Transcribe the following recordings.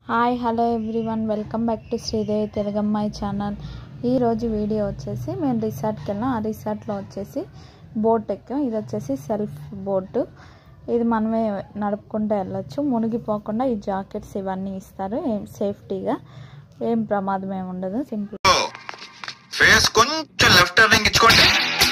hi hello everyone welcome back to Sridevi తెలుగమ్మాయి channel ఈరోజు video వచ్చేసి మేము రిసార్ట్కి వెళ్ళాం ఆ రిసార్ట్లో వచ్చేసి బోట్ ఎక్కాం ఇది వచ్చేసి సెల్ఫ్ బోటు ఇది మనమే నడుపుకుంటూ వెళ్ళొచ్చు మునిగిపోకుండా ఈ జాకెట్స్ ఇవన్నీ ఇస్తారు ఏం సేఫ్టీగా ఏం ప్రమాదం ఏమి ఉండదు సింపుల్ ఫేస్ కొంచెం లెఫ్ట్ టర్నింగ్ ఇచ్చుకోండి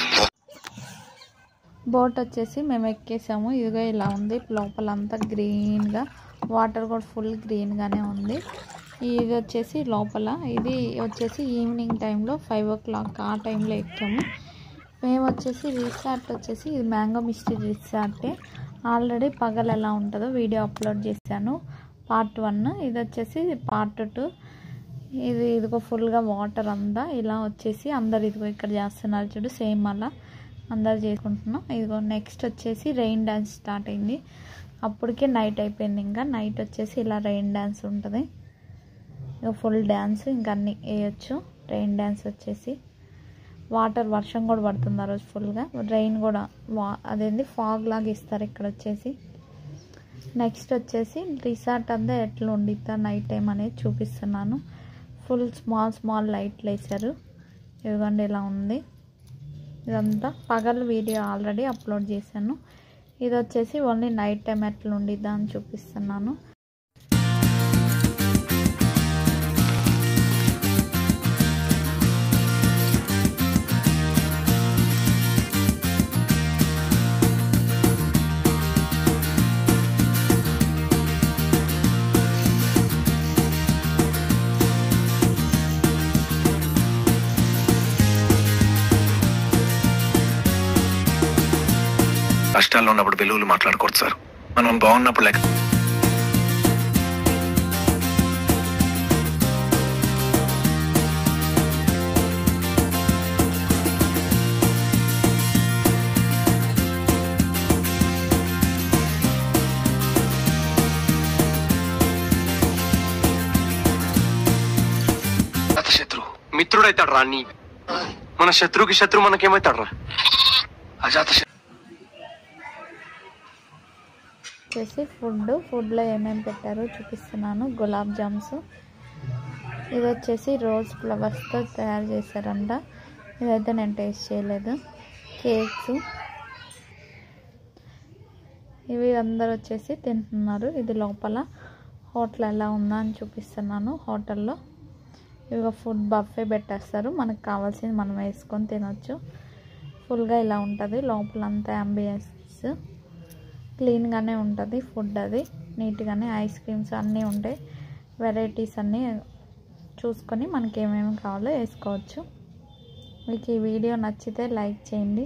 బోట్ వచ్చేసి మేము ఎక్కేసాము ఇదిగో ఇలా ఉంది లోపలంతా గ్రీన్గా వాటర్ కూడా ఫుల్ గ్రీన్గానే ఉంది ఇది వచ్చేసి లోపల ఇది వచ్చేసి ఈవినింగ్ టైంలో ఫైవ్ ఓ క్లాక్ ఆ టైంలో ఎక్కాము మేము వచ్చేసి రిసార్ట్ వచ్చేసి ఇది మ్యాంగో మిస్టీ రిసార్టే ఆల్రెడీ పగలు ఎలా ఉంటుందో వీడియో అప్లోడ్ చేశాను పార్ట్ వన్ ఇది వచ్చేసి పార్ట్ టూ ఇది ఇదిగో ఫుల్గా వాటర్ అంతా ఇలా వచ్చేసి అందరు ఇదిగో ఇక్కడ చేస్తున్నారు చూడు సేమ్ అలా అందరు చేసుకుంటున్నాం ఇదిగో నెక్స్ట్ వచ్చేసి రెయిన్ డ్యాన్స్ స్టార్ట్ అయింది అప్పటికే నైట్ అయిపోయింది ఇంకా నైట్ వచ్చేసి ఇలా రెయిన్ డ్యాన్స్ ఉంటుంది ఇక ఫుల్ డ్యాన్స్ ఇంకా అన్నీ వేయచ్చు రెయిన్ డ్యాన్స్ వచ్చేసి వాటర్ వర్షం కూడా పడుతుంది ఆ రోజు ఫుల్గా రెయిన్ కూడా వా అదేంది ఫాగ్ లాగా ఇస్తారు ఇక్కడ వచ్చేసి నెక్స్ట్ వచ్చేసి రిసార్ట్ అంతా ఎట్లా ఉండిద్దా నైట్ టైం అనేది చూపిస్తున్నాను ఫుల్ స్మాల్ స్మాల్ లైట్లు వేసారు ఇదిగోండి ఇలా ఉంది ఇదంతా పగలు వీడియో ఆల్రెడీ అప్లోడ్ చేశాను ఇది వచ్చేసి ఓన్లీ నైట్ టైం ఎట్లా ఉండిద్దా అని చూపిస్తున్నాను కష్టాల్లో ఉన్నప్పుడు వెలుగులు మాట్లాడకూడదు సార్ మనం బాగున్నప్పుడు లెక్క శత్రు మిత్రుడైతాడు రా నీ మన శత్రువుకి శత్రు మనకేమైతాడు రా అజాత శత్రు వచ్చేసి ఫుడ్ ఫుడ్లో ఏమేమి పెట్టారో చూపిస్తున్నాను గులాబ్ జామ్స్ ఇది వచ్చేసి రోజ్ ఫ్లవర్స్తో తయారు చేశారంట ఇదైతే నేను టేస్ట్ చేయలేదు కేక్స్ ఇవి అందరు వచ్చేసి తింటున్నారు ఇది లోపల హోటల్ ఎలా ఉందా అని చూపిస్తున్నాను హోటల్లో ఇవి ఫుడ్ బఫే పెట్టేస్తారు మనకు కావాల్సింది మనం వేసుకొని తినొచ్చు ఫుల్గా ఇలా ఉంటుంది లోపలంతా అంబియన్స్ క్లీన్గానే ఉంటుంది ఫుడ్ అది నీట్గానే ఐస్ క్రీమ్స్ అన్నీ ఉంటాయి వెరైటీస్ అన్నీ చూసుకొని మనకి ఏమేమి కావాలో వేసుకోవచ్చు మీకు ఈ వీడియో నచ్చితే లైక్ చేయండి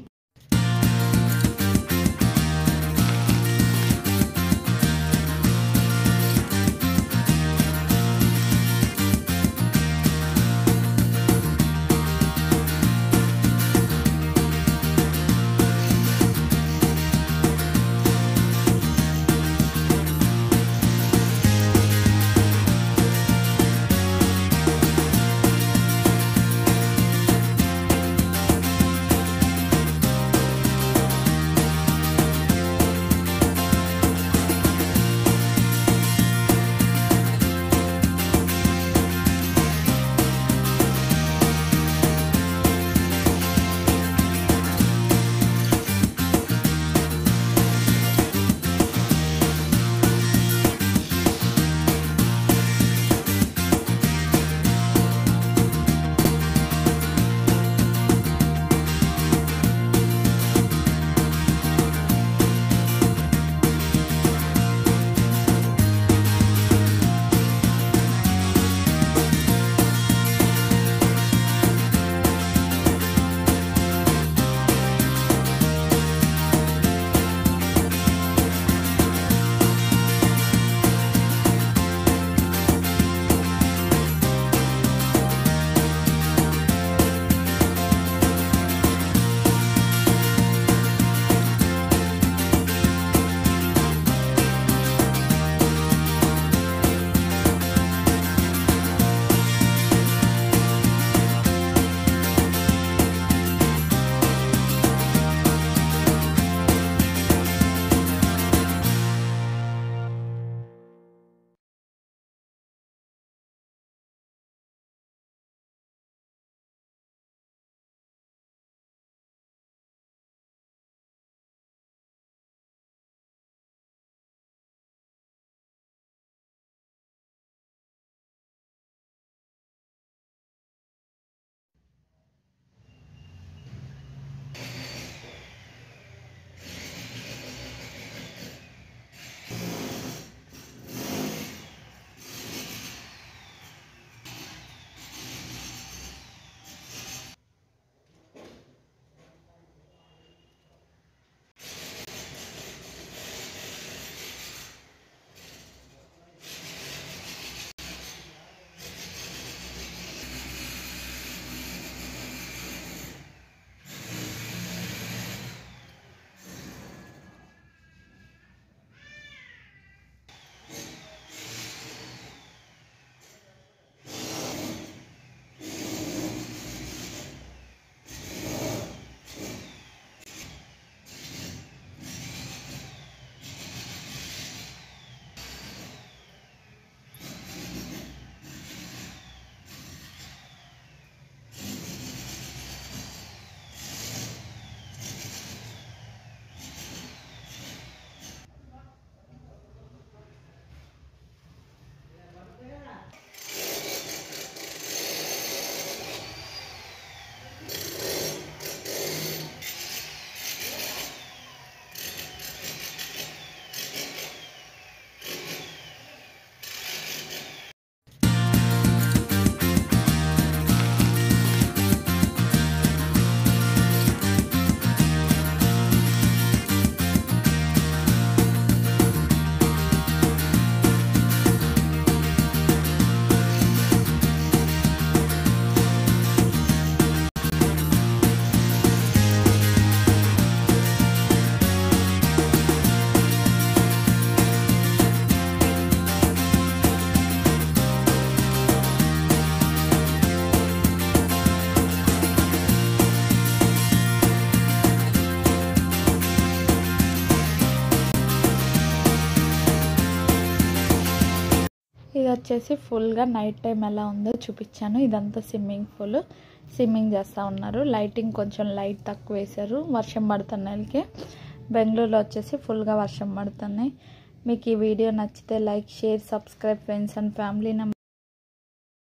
వచ్చేసి ఫుల్గా నైట్ టైం ఎలా ఉందో చూపించాను ఇదంతా స్విమ్మింగ్ పూల్ స్విమ్మింగ్ చేస్తూ ఉన్నారు లైటింగ్ కొంచెం లైట్ తక్కువ వేశారు వర్షం పడుతున్నాయికి బెంగళూరులో వచ్చేసి ఫుల్గా వర్షం పడుతున్నాయి మీకు ఈ వీడియో నచ్చితే like share subscribe friends and family